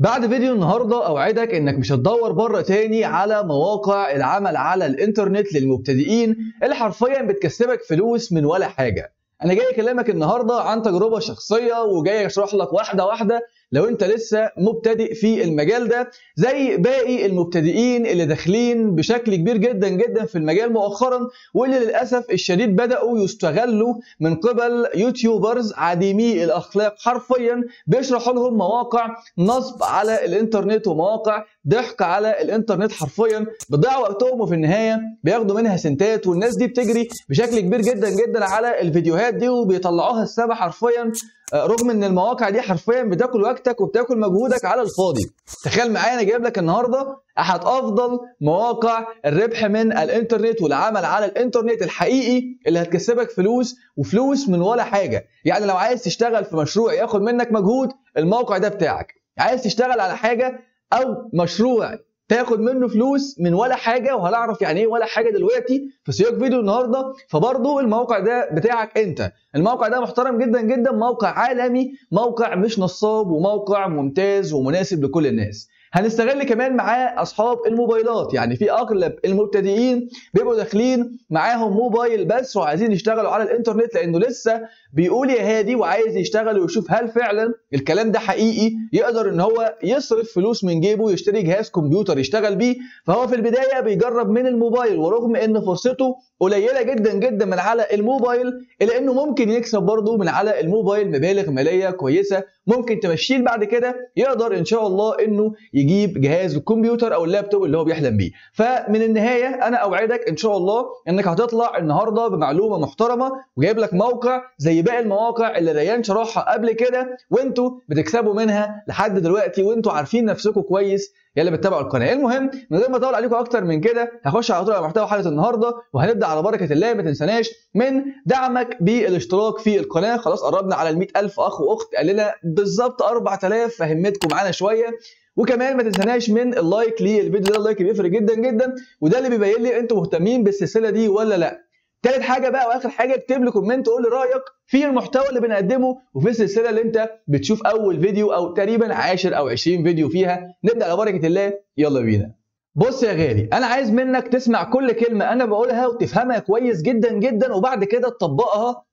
بعد فيديو النهارده اوعدك انك مش هتدور بره تاني على مواقع العمل على الانترنت للمبتدئين اللي حرفيا بتكسبك فلوس من ولا حاجه انا جاي اكلمك النهارده عن تجربه شخصيه وجاي اشرح لك واحده واحده لو انت لسه مبتدئ في المجال ده زي باقي المبتدئين اللي داخلين بشكل كبير جدا جدا في المجال مؤخرا واللي للاسف الشديد بداوا يستغلوا من قبل يوتيوبرز عديمي الاخلاق حرفيا بيشرحوا لهم مواقع نصب على الانترنت ومواقع ضحك على الانترنت حرفيا بيضيعوا وقتهم وفي النهايه بياخدوا منها سنتات والناس دي بتجري بشكل كبير جدا جدا على الفيديوهات دي وبيطلعوها السما حرفيا رغم ان المواقع دي حرفيا بتاكل وقتك وبتاكل مجهودك على الفاضي تخيل معايا انا جايب لك النهارده احد افضل مواقع الربح من الانترنت والعمل على الانترنت الحقيقي اللي هتكسبك فلوس وفلوس من ولا حاجه يعني لو عايز تشتغل في مشروع ياخد منك مجهود الموقع ده بتاعك عايز تشتغل على حاجه او مشروع تاخد منه فلوس من ولا حاجه وهنعرف يعني ايه ولا حاجه دلوقتي في سياق فيديو النهارده فبرضه الموقع ده بتاعك انت الموقع ده محترم جدا جدا موقع عالمي موقع مش نصاب وموقع ممتاز ومناسب لكل الناس هنستغل كمان معاه اصحاب الموبايلات يعني في اغلب المبتدئين بيبقوا داخلين معاهم موبايل بس وعايزين يشتغلوا على الانترنت لانه لسه بيقول يا هادي وعايز يشتغل ويشوف هل فعلا الكلام ده حقيقي يقدر ان هو يصرف فلوس من جيبه يشتري جهاز كمبيوتر يشتغل بيه فهو في البدايه بيجرب من الموبايل ورغم ان فرصته قليله جدا جدا من على الموبايل الا انه ممكن يكسب برضه من على الموبايل مبالغ ماليه كويسه ممكن تمشيه بعد كده يقدر ان شاء الله انه يجيب جهاز الكمبيوتر او اللابتوب اللي هو بيحلم بيه فمن النهايه انا اوعدك ان شاء الله انك هتطلع النهارده بمعلومه محترمه وجايب لك موقع زي باقي المواقع اللي ريان شرحها قبل كده وانتوا بتكسبوا منها لحد دلوقتي وانتوا عارفين نفسكم كويس يلا بتتابعوا القناه المهم من غير ما اطول عليكم اكتر من كده هخش على طول على محتوى حلقه النهارده وهنبدا على بركه الله ما تنساناش من دعمك بالاشتراك في القناه خلاص قربنا على ال 100000 اخ واخت قال لنا بالظبط 4000 فهمتكم معانا شويه وكمان ما تنساناش من اللايك للفيديو ده اللايك بيفرق جدا جدا وده اللي بيبين لي انتوا مهتمين بالسلسله دي ولا لا تالت حاجه بقى واخر حاجه اكتب لي كومنت وقول لي رايك في المحتوى اللي بنقدمه وفي السلسله اللي انت بتشوف اول فيديو او تقريبا 10 او 20 فيديو فيها نبدا على بركه الله يلا بينا بص يا غالي انا عايز منك تسمع كل كلمه انا بقولها وتفهمها كويس جدا جدا وبعد كده تطبقها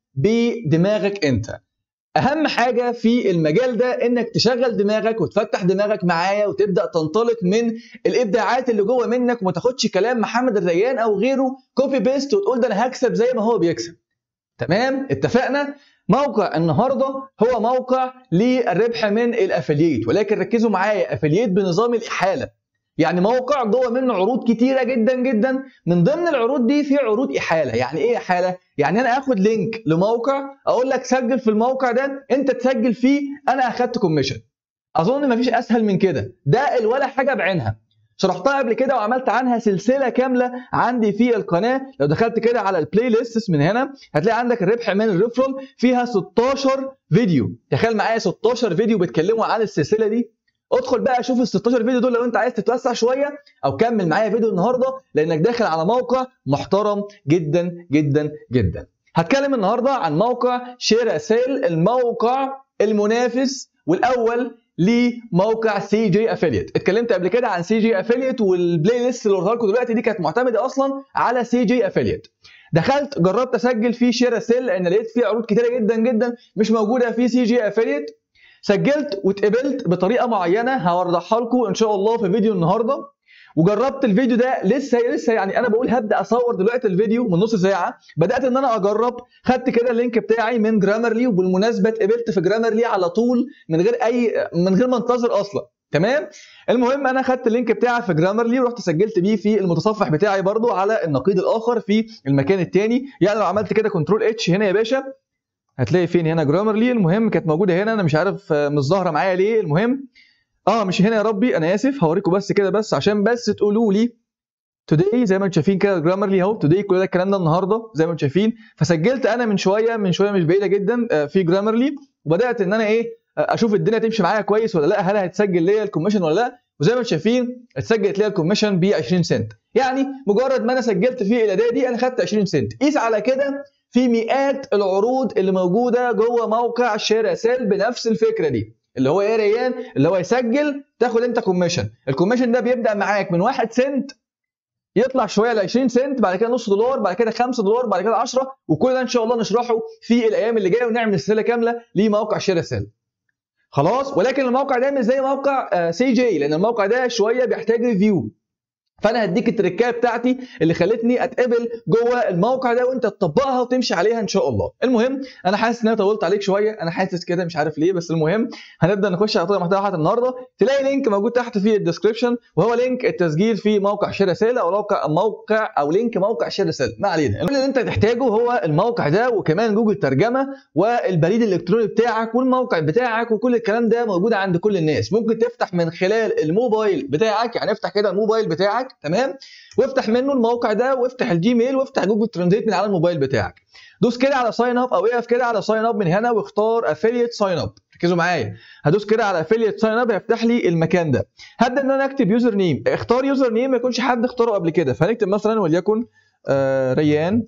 بدماغك انت اهم حاجه في المجال ده انك تشغل دماغك وتفتح دماغك معايا وتبدا تنطلق من الابداعات اللي جوه منك وما تاخدش كلام محمد الريان او غيره كوبي بيست وتقول ده انا هكسب زي ما هو بيكسب تمام اتفقنا موقع النهارده هو موقع للربح من الافلييت ولكن ركزوا معايا افلييت بنظام الاحاله يعني موقع جوه منه عروض كتيره جدا جدا من ضمن العروض دي في عروض احاله يعني ايه احاله يعني انا اخد لينك لموقع اقول لك سجل في الموقع ده انت تسجل فيه انا اخدت كوميشن اظن مفيش اسهل من كده ده الولا حاجه بعينها شرحتها قبل كده وعملت عنها سلسله كامله عندي في القناه لو دخلت كده على البلاي ليست من هنا هتلاقي عندك الربح من الريفرال فيها 16 فيديو تخيل معايا 16 فيديو بيتكلموا عن السلسله دي ادخل بقى شوف ال 16 فيديو دول لو انت عايز تتوسع شويه او كمل معايا فيديو النهارده لانك داخل على موقع محترم جدا جدا جدا هتكلم النهارده عن موقع شير سيل الموقع المنافس والاول لموقع سي جي افيليت اتكلمت قبل كده عن سي جي افيليت والبلاي ليست اللي قلتها لكم دلوقتي دي كانت معتمده اصلا على سي جي افيليت دخلت جربت اسجل في شير سيل لان لقيت فيه عروض كتيره جدا جدا مش موجوده في سي جي افيليت سجلت واتقبلت بطريقه معينه هوضحها لكم ان شاء الله في فيديو النهارده وجربت الفيديو ده لسه لسه يعني انا بقول هبدا اصور دلوقتي الفيديو من نص ساعه بدات ان انا اجرب خدت كده اللينك بتاعي من جرامرلي وبالمناسبه اتقبلت في جرامرلي على طول من غير اي من غير ما انتظر اصلا تمام المهم انا خدت اللينك بتاعي في جرامرلي ورحت سجلت بيه في المتصفح بتاعي برضو على النقيض الاخر في المكان الثاني يعني لو عملت كده كنترول اتش هنا يا باشا هتلاقي فين هنا جرامرلي المهم كانت موجوده هنا انا مش عارف مش ظاهره معايا ليه المهم اه مش هنا يا ربي انا اسف هوريكم بس كده بس عشان بس تقولوا لي توداي زي ما انتم شايفين كده جرامرلي اهو توداي كل ده الكلام ده النهارده زي ما انتم شايفين فسجلت انا من شويه من شويه مش بعيده جدا في جرامرلي وبدات ان انا ايه اشوف الدنيا تمشي معايا كويس ولا لا هل هتسجل ليا الكوميشن ولا لا وزي ما انتم شايفين اتسجلت ليا الكوميشن ب 20 سنت يعني مجرد ما انا سجلت في الاداه دي انا خدت 20 سنت قيس على كده في مئات العروض اللي موجوده جوه موقع شراء سيل بنفس الفكره دي اللي هو ايه ريان اللي هو يسجل تاخد انت كوميشن الكوميشن ده بيبدا معاك من 1 سنت يطلع شويه ل 20 سنت بعد كده نص دولار بعد كده 5 دولار بعد كده 10 وكل ده ان شاء الله نشرحه في الايام اللي جايه ونعمل سلسله كامله لموقع شير سيل خلاص ولكن الموقع ده مش زي موقع سي جي لان الموقع ده شويه بيحتاج ريفيو فانا هديك التركايه بتاعتي اللي خلتني اتقبل جوه الموقع ده وانت تطبقها وتمشي عليها ان شاء الله المهم انا حاسس ان انا طولت عليك شويه انا حاسس كده مش عارف ليه بس المهم هنبدا نخش على طول محتوى حلقه النهارده تلاقي لينك موجود تحت في الديسكربشن وهو لينك التسجيل في موقع شير رساله او موقع موقع او لينك موقع شير رساله ما علينا كل اللي انت تحتاجه هو الموقع ده وكمان جوجل ترجمه والبريد الالكتروني بتاعك والموقع بتاعك وكل الكلام ده موجود عند كل الناس ممكن تفتح من خلال الموبايل بتاعك يعني افتح كده الموبايل بتاعك تمام وافتح منه الموقع ده وافتح الجيميل وافتح جوجل ترانزيت من على الموبايل بتاعك دوس كده على ساين اب او اقف كده على ساين اب من هنا واختار افيليت ساين اب ركزوا معايا هدوس كده على افيليت ساين اب هيفتح لي المكان ده هبدا ان انا اكتب يوزر نيم اختار يوزر نيم ما يكونش حد اختاره قبل كده فهنكتب مثلا وليكن آه ريان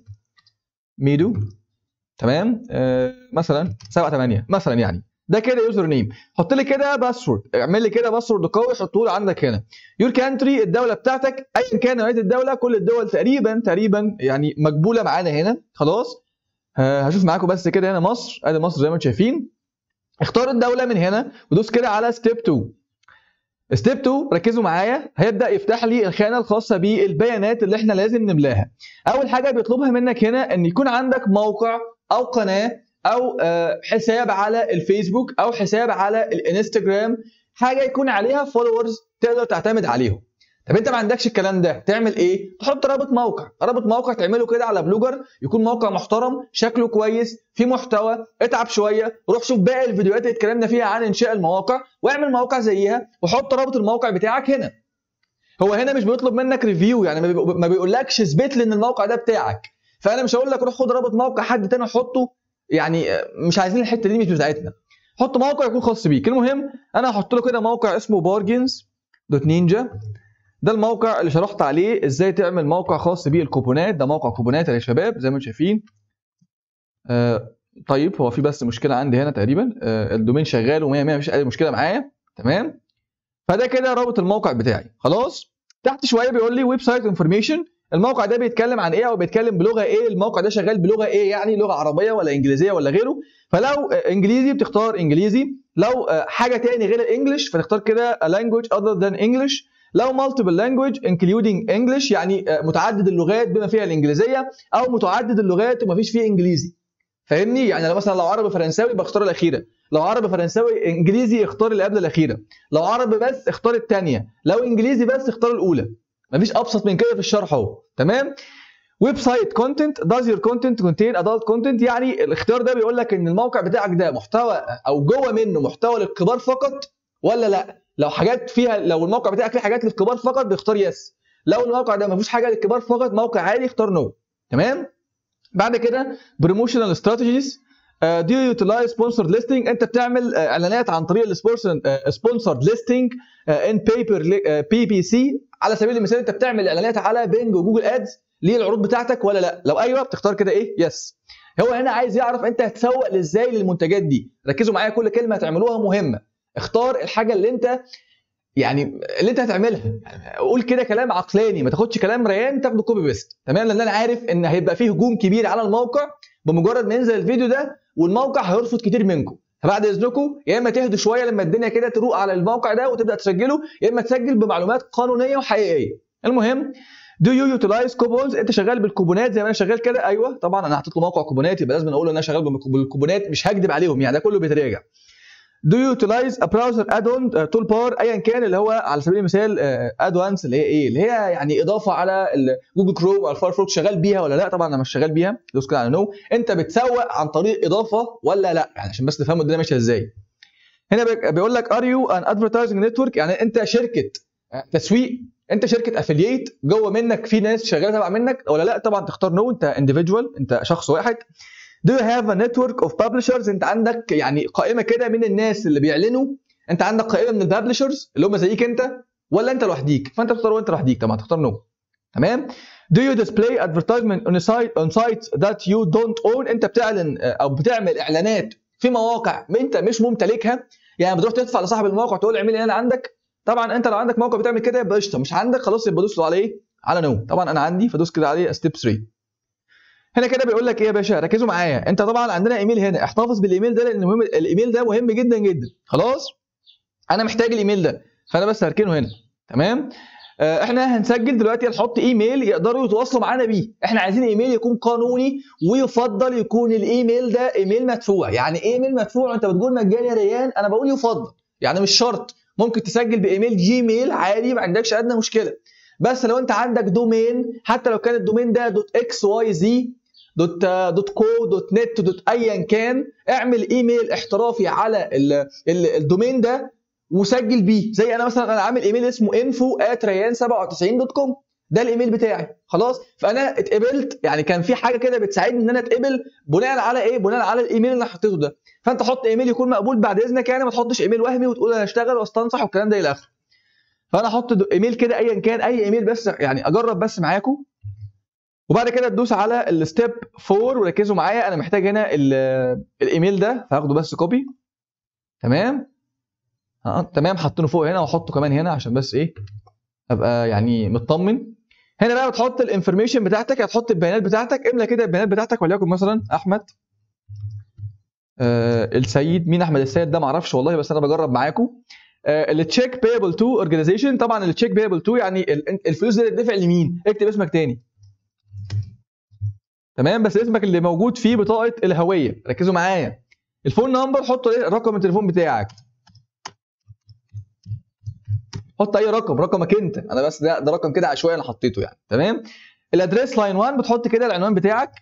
ميدو تمام آه مثلا 7 8 مثلا يعني ده كده يوزر نيم حط لي كده باسورد اعمل لي كده باسورد قوي حطه لي عندك هنا يور كانتري الدوله بتاعتك ايا كان نوعيه الدوله كل الدول تقريبا تقريبا يعني مقبوله معانا هنا خلاص هشوف معاكم بس كده هنا مصر ادي مصر زي ما انتم شايفين اختار الدوله من هنا ودوس كده على ستيب 2 ستيب 2 ركزوا معايا هيبدا يفتح لي الخانه الخاصه بالبيانات اللي احنا لازم نملاها اول حاجه بيطلبها منك هنا ان يكون عندك موقع او قناه او حساب على الفيسبوك او حساب على الانستجرام حاجه يكون عليها فولورز تقدر تعتمد عليهم طب انت ما عندكش الكلام ده تعمل ايه تحط رابط موقع رابط موقع تعمله كده على بلوجر يكون موقع محترم شكله كويس فيه محتوى اتعب شويه روح شوف باقي الفيديوهات اللي اتكلمنا فيها عن انشاء المواقع واعمل موقع زيها وحط رابط الموقع بتاعك هنا هو هنا مش بيطلب منك ريفيو يعني ما بيقولكش اثبت لي ان الموقع ده بتاعك فانا مش هقول لك روح خد رابط موقع حد تاني حطه يعني مش عايزين الحته دي مش بتاعتنا حط موقع يكون خاص بيك المهم انا هحط له كده موقع اسمه بارجنز دوت نينجا ده الموقع اللي شرحت عليه ازاي تعمل موقع خاص بيه الكوبونات ده موقع كوبونات يا شباب زي ما انتم شايفين آه طيب هو في بس مشكله عندي هنا تقريبا آه الدومين شغال و100 100 مفيش اي مشكله معايا تمام فده كده رابط الموقع بتاعي خلاص تحت شويه بيقول لي ويب سايت انفورميشن الموقع ده بيتكلم عن ايه او بيتكلم بلغه ايه الموقع ده شغال بلغه ايه يعني لغه عربيه ولا انجليزيه ولا غيره فلو انجليزي بتختار انجليزي لو حاجه تاني غير الانجليش فتختار كده a language other than English لو multiple language including English يعني متعدد اللغات بما فيها الانجليزيه او متعدد اللغات وما فيش فيه انجليزي فاهمني يعني لو مثلا لو عربي فرنساوي بختار الاخيره لو عربي فرنساوي انجليزي اختار اللي قبل الاخيره لو عربي بس اختار الثانيه لو انجليزي بس اختار الاولى مفيش ابسط من كده في الشرح اهو تمام ويب سايت كونتنت داز يور كونتنت كونتين ادلت كونتنت يعني الاختيار ده بيقول لك ان الموقع بتاعك ده محتوى او جوه منه محتوى للكبار فقط ولا لا لو حاجات فيها لو الموقع بتاعك فيه حاجات للكبار فقط بيختار يس لو الموقع ده ما فيهوش حاجه للكبار فقط موقع عادي اختار نو تمام بعد كده بروموشنال استراتيجيز دو يوتيلايز سبونسرد ليستنج انت بتعمل اعلانات عن طريق السبونسرد ليستنج ان بيبر بي بي سي على سبيل المثال انت بتعمل اعلانات على بينج وجوجل ادز للعروض بتاعتك ولا لا لو ايوه بتختار كده ايه يس هو هنا عايز يعرف انت هتسوق ازاي للمنتجات دي ركزوا معايا كل كلمه هتعملوها مهمه اختار الحاجه اللي انت يعني اللي انت هتعملها يعني قول كده كلام عقلاني ما تاخدش كلام ريان تاخده كوبي بيست تمام لان انا عارف ان هيبقى فيه هجوم كبير على الموقع بمجرد ما ينزل الفيديو ده والموقع هيرفض كتير منكم فبعد اذنكم يا اما تهدوا شويه لما الدنيا كده تروق على الموقع ده وتبدا تسجله يا اما تسجل بمعلومات قانونيه وحقيقيه المهم دو يو يوتيلايز كوبونز انت شغال بالكوبونات زي ما انا شغال كده ايوه طبعا انا حاطط له موقع كوبونات يبقى لازم اقول ان انا شغال بالكوبونات مش هكذب عليهم يعني ده كله بيتراجع دو يو يوتيلايز ا براوزر اد اون تول بار ايا كان اللي هو على سبيل المثال ادوانس اللي هي ايه اللي هي يعني اضافه على جوجل كروم او الفايرفوكس شغال بيها ولا لا طبعا انا مش شغال بيها دوس كده على نو انت بتسوق عن طريق اضافه ولا لا يعني عشان بس تفهموا الدنيا ماشيه ازاي هنا بيقول لك ار يو ان ادفرتايزنج نتورك يعني انت شركه تسويق انت شركه افلييت جوه منك في ناس شغاله تبع منك ولا لا طبعا تختار نو انت انديفيدوال انت شخص واحد Do you have a network of publishers انت عندك يعني قائمه كده من الناس اللي بيعلنوا انت عندك قائمه من الببلشرز اللي هم زيك انت ولا انت لوحديك فانت تختار وانت لوحديك طبعا تختار نو تمام Do you display advertisement on, a site, on sites that you don't own انت بتعلن او بتعمل اعلانات في مواقع انت مش ممتلكها يعني بتروح تدفع لصاحب الموقع تقول له اعمل لي انا عندك طبعا انت لو عندك موقع بتعمل كده يبقى قشطه مش عندك خلاص يبقى دوس له على ايه على نو طبعا انا عندي فدوس كده عليه ستيب 3 هنا كده بيقول لك ايه يا باشا ركزوا معايا انت طبعا عندنا ايميل هنا احتفظ بالايميل ده لان مهم الايميل ده مهم جدا جدا خلاص انا محتاج الايميل ده فانا بس هركنه هنا تمام آه، احنا هنسجل دلوقتي هنحط ايميل يقدروا يتواصلوا معانا بيه احنا عايزين ايميل يكون قانوني ويفضل يكون الايميل ده ايميل مدفوع يعني ايه ايميل مدفوع انت بتقول مجاني يا ريان انا بقول يفضل يعني مش شرط ممكن تسجل بايميل جيميل عادي ما عندكش ادنى مشكله بس لو انت عندك دومين حتى لو كان الدومين ده دوت اكس واي زي دوت دوت كو دوت نت دوت ايا كان اعمل ايميل احترافي على ال ال الدومين ده وسجل بيه زي انا مثلا انا عامل ايميل اسمه info at rayan97.com ده الايميل بتاعي خلاص فانا اتقبلت يعني كان في حاجه كده بتساعدني ان انا اتقبل بناء على ايه بناء على الايميل اللي انا حطيته ده فانت حط ايميل يكون مقبول بعد اذنك يعني ما تحطش ايميل وهمي وتقول انا هشتغل واستنصح والكلام ده الى اخره فانا احط ايميل كده ايا كان اي ايميل بس يعني اجرب بس معاكم وبعد كده تدوس على الستيب 4 وركزوا معايا انا محتاج هنا الايميل ده فهاخده بس كوبي تمام اه تمام حاطينه فوق هنا واحطه كمان هنا عشان بس ايه ابقى يعني مطمن هنا بقى بتحط الانفورميشن بتاعتك هتحط البيانات بتاعتك املى كده البيانات بتاعتك وليكن مثلا احمد آه السيد مين احمد السيد ده معرفش والله بس انا بجرب معاكم التشيك بيبل تو اورجانيزيشن طبعا التشيك بيبل تو يعني الفلوس دي تدفع لمين اكتب اسمك تاني تمام بس اسمك اللي موجود في بطاقه الهويه ركزوا معايا الفون نمبر حط رقم التليفون بتاعك حط اي رقم رقمك انت انا بس ده, ده رقم كده عشوائي انا حطيته يعني تمام الادريس لاين 1 بتحط كده العنوان بتاعك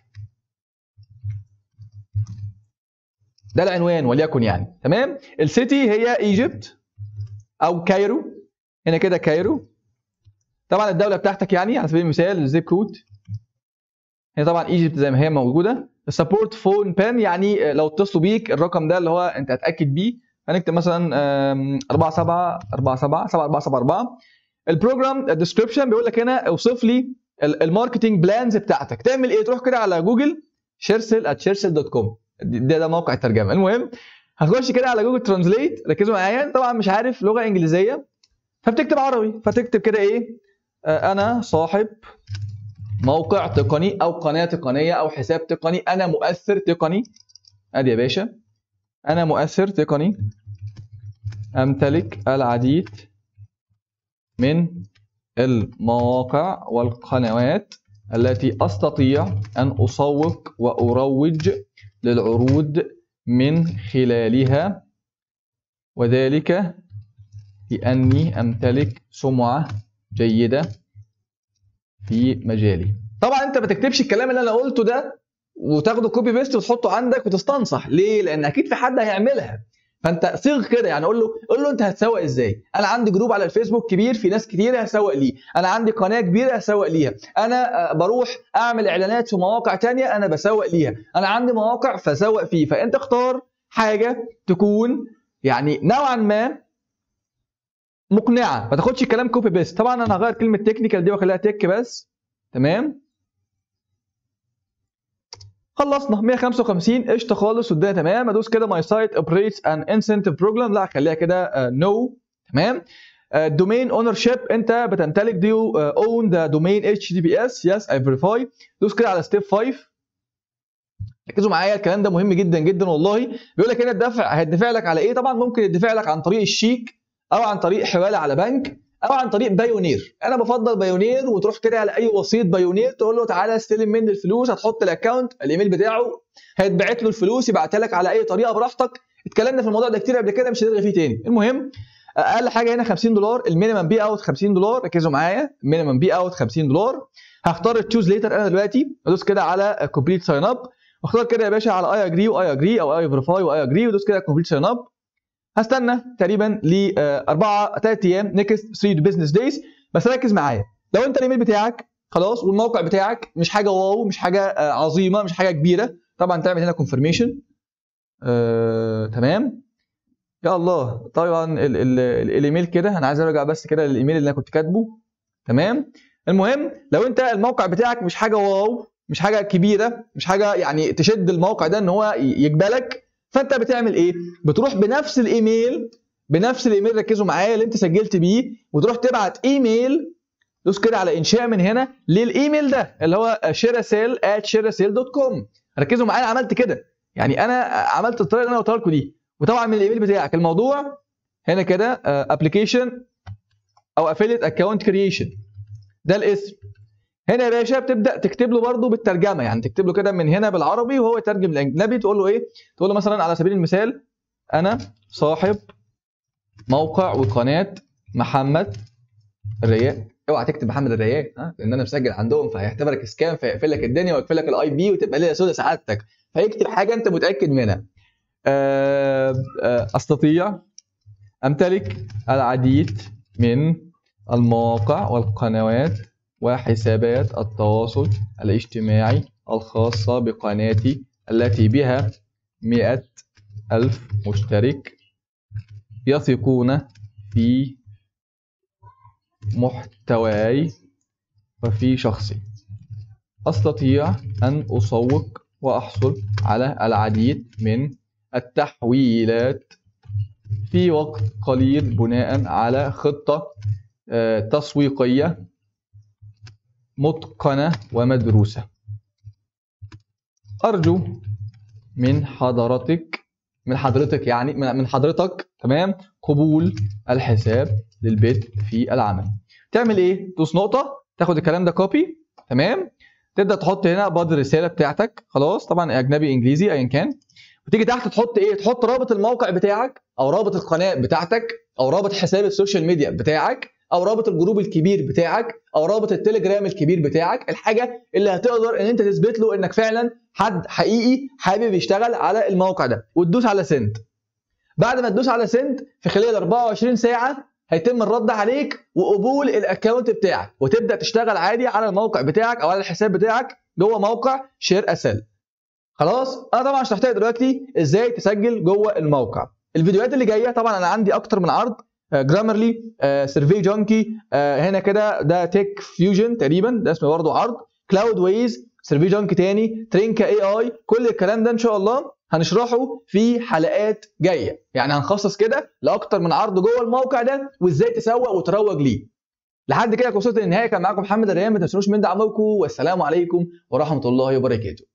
ده العنوان وليكن يعني تمام السيتي هي ايجيبت او كايرو هنا كده كايرو طبعا الدوله بتاعتك يعني على سبيل المثال الزيب كود هنا طبعا ايجيبت زي ما هي موجوده السبورت فون بان يعني لو اتصلوا بيك الرقم ده اللي هو انت هتاكد بيه هنكتب مثلا 4 7 4 7 7 4 7 4 البروجرام الديسكربشن بيقول لك هنا اوصف لي الماركتنج بلانز بتاعتك تعمل ايه تروح كده على جوجل شيرسل @شيرسل دوت كوم ده ده موقع الترجمه المهم هتخش كده على جوجل ترانزليت ركزوا معايا طبعا مش عارف لغه انجليزيه فبتكتب عربي فتكتب كده ايه انا صاحب موقع تقني او قناه تقنيه او حساب تقني انا مؤثر تقني ادي يا باشا انا مؤثر تقني امتلك العديد من المواقع والقنوات التي استطيع ان اسوق واروج للعروض من خلالها وذلك لاني امتلك سمعه جيده في مجالي طبعا انت ما تكتبش الكلام اللي انا قلته ده وتاخده كوبي بيست وتحطه عندك وتستنصح ليه لان اكيد في حد هيعملها فانت صيغ كده يعني قول له قول له انت هتسوق ازاي انا عندي جروب على الفيسبوك كبير في ناس كتير هسوق ليه انا عندي قناه كبيره هسوق ليها انا بروح اعمل اعلانات في مواقع تانية انا بسوق ليها انا عندي مواقع فسوق فيه فانت اختار حاجه تكون يعني نوعا ما مقنعه ما تاخدش الكلام كوبي بيست طبعا انا هغير كلمه تكنيكال دي واخليها تك بس تمام خلصنا 155 قشطه خالص والدنيا تمام ادوس كده ماي سايت اوبريتس ان انسنتيف بروجرام لا خليها كده نو uh, no. تمام دومين اونر شيب انت بتمتلك ديو اون ذا دومين اتش تي بي اس يس اي فيريفاي دوس كده على ستيب 5 ركزوا معايا الكلام ده مهم جدا جدا والله بيقول لك هنا الدفع هيدفع لك على ايه طبعا ممكن يدفع لك عن طريق الشيك او عن طريق حواله على بنك او عن طريق بايونير انا بفضل بايونير وتروح كده على اي وسيط بايونير تقول له تعالى استلم مني الفلوس هتحط الاكونت الايميل بتاعه هيتبعت له الفلوس يبعتها لك على اي طريقه براحتك اتكلمنا في الموضوع ده كتير قبل كده مش هنرغي فيه تاني المهم اقل حاجه هنا 50 دولار المينيمم بي اوت 50 دولار ركزوا معايا المينيمم بي اوت 50 دولار هختار التشوز ليتر انا دلوقتي ادوس كده على كومبليت ساين اب واختار كده يا باشا على اي اجري واي اجري او اي فيريفاي واي اجري ودوس كده كومبليت ساين اب هستنى تقريبا ل 4 3 ايام نيكست 3 بزنس دايز بس ركز معايا لو انت الايميل بتاعك خلاص والموقع بتاعك مش حاجه واو مش حاجه عظيمه مش حاجه كبيره طبعا تعمل هنا كونفirmation آه، تمام يا الله طبعا ال ال الايميل كده انا عايز ارجع بس كده للايميل اللي انا كنت كاتبه تمام المهم لو انت الموقع بتاعك مش حاجه واو مش حاجه كبيره مش حاجه يعني تشد الموقع ده ان هو يقبلك فانت بتعمل ايه بتروح بنفس الايميل بنفس الايميل ركزوا معايا اللي انت سجلت بيه وتروح تبعت ايميل دوس كده على انشاء من هنا للايميل ده اللي هو شيراسيل @shirasel.com ركزوا معايا عملت كده يعني انا عملت الطريقه اللي انا قلتها لكم دي وطبعا من الايميل بتاعك الموضوع هنا كده ابلكيشن او افيليت اكونت كرييشن ده الاسم هنا يا باشا بتبدا تكتب له برده بالترجمه يعني تكتب له كده من هنا بالعربي وهو يترجم الاجنبي تقول له ايه تقول له مثلا على سبيل المثال انا صاحب موقع وقناه محمد الرياء اوعى تكتب محمد الرياء ها لان انا مسجل عندهم فهيعتبرك سكام فيقفل لك الدنيا ويقفل لك الاي بي وتبقى ليله سودة سعادتك فيكتب حاجه انت متاكد منها استطيع امتلك العديد من المواقع والقنوات وحسابات التواصل الاجتماعي الخاصة بقناتي التي بها مئة ألف مشترك يثقون في محتواي وفي شخصي أستطيع أن أسوق وأحصل على العديد من التحويلات في وقت قليل بناء على خطة تسويقية متقنة ومدروسة أرجو من حضرتك من حضرتك يعني من حضرتك تمام قبول الحساب للبيت في العمل تعمل ايه تدوس نقطة تاخد الكلام ده كوبي تمام تبدا تحط هنا بعض الرساله بتاعتك خلاص طبعا اجنبي انجليزي ايا كان وتيجي تحت تحط ايه تحط رابط الموقع بتاعك او رابط القناه بتاعتك او رابط حساب السوشيال ميديا بتاعك او رابط الجروب الكبير بتاعك او رابط التليجرام الكبير بتاعك الحاجه اللي هتقدر ان انت تثبت له انك فعلا حد حقيقي حابب يشتغل على الموقع ده وتدوس على سند بعد ما تدوس على سند في خلال 24 ساعه هيتم الرد عليك وقبول الاكونت بتاعك وتبدا تشتغل عادي على الموقع بتاعك او على الحساب بتاعك جوه موقع شير اسل خلاص انا طبعا شرحت لك دلوقتي ازاي تسجل جوه الموقع الفيديوهات اللي جايه طبعا انا عندي اكتر من عرض جرامرلي سيرفي جونكي هنا كده ده تيك فيوجن تقريبا ده اسمه برضه عرض كلاود ويز سيرفي جونكي تاني ترينكا اي اي كل الكلام ده ان شاء الله هنشرحه في حلقات جايه يعني هنخصص كده لاكتر من عرض جوه الموقع ده وازاي تسوق وتروج ليه لحد كده وصلت للنهايه كان معاكم محمد الريان ما تنسوش من دعمكم والسلام عليكم ورحمه الله وبركاته